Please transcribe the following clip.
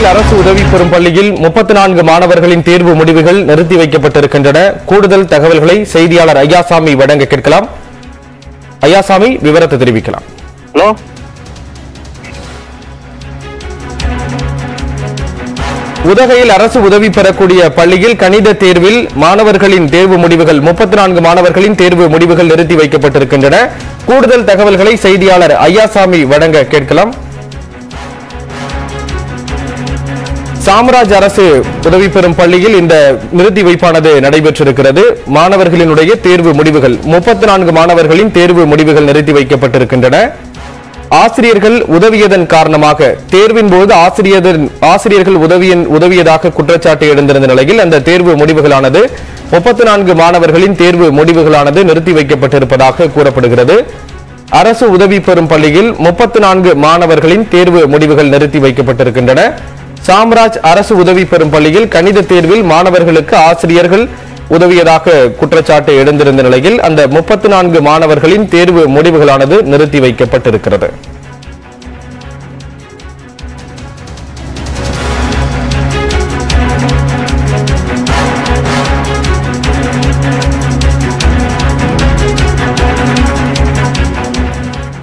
உதகையில் அரசு உதவி பெறும் பள்ளியில் முப்பத்தி நான்கு மாணவர்களின் தேர்வு முடிவுகள் நிறுத்தி வைக்கப்பட்டிருக்கின்றன கூடுதல் தகவல்களை செய்தியாளர் ஐயாசாமி வழங்க கேட்கலாம் ஐயாசாமி விவரத்தை தெரிவிக்கலாம் ஹலோ உதகையில் அரசு உதவி பெறக்கூடிய பள்ளியில் கணித தேர்வில் மாணவர்களின் தேர்வு முடிவுகள் முப்பத்தி நான்கு மாணவர்களின் தேர்வு முடிவுகள் நிறுத்தி வைக்கப்பட்டிருக்கின்றன கூடுதல் தகவல்களை செய்தியாளர் ஐயாசாமி வழங்க கேட்கலாம் சாம்ராஜ் அரசு உதவி பெறும் பள்ளியில் இந்த நிறுத்தி வைப்பானது நடைபெற்றிருக்கிறது மாணவர்களினுடைய தேர்வு முடிவுகள் முப்பத்தி நான்கு மாணவர்களின் தேர்வு முடிவுகள் நிறுத்தி வைக்கப்பட்டிருக்கின்றன ஆசிரியர்கள் உதவியதன் காரணமாக தேர்வின் போது ஆசிரியர் ஆசிரியர்கள் உதவியின் உதவியதாக குற்றச்சாட்டு எழுந்திருந்த நிலையில் அந்த தேர்வு முடிவுகளானது முப்பத்தி நான்கு மாணவர்களின் தேர்வு முடிவுகளானது நிறுத்தி வைக்கப்பட்டிருப்பதாக கூறப்படுகிறது அரசு உதவி பெறும் பள்ளியில் முப்பத்தி நான்கு மாணவர்களின் தேர்வு முடிவுகள் நிறுத்தி வைக்கப்பட்டிருக்கின்றன சாம்ராஜ் அரசு உதவி பெறும் பள்ளியில் கணித தேர்வில் மாணவர்களுக்கு ஆசிரியர்கள் உதவியதாக குற்றச்சாட்டு எழுந்திருந்த நிலையில் அந்த முப்பத்தி நான்கு மாணவர்களின் தேர்வு முடிவுகளானது நிறுத்தி வைக்கப்பட்டிருக்கிறது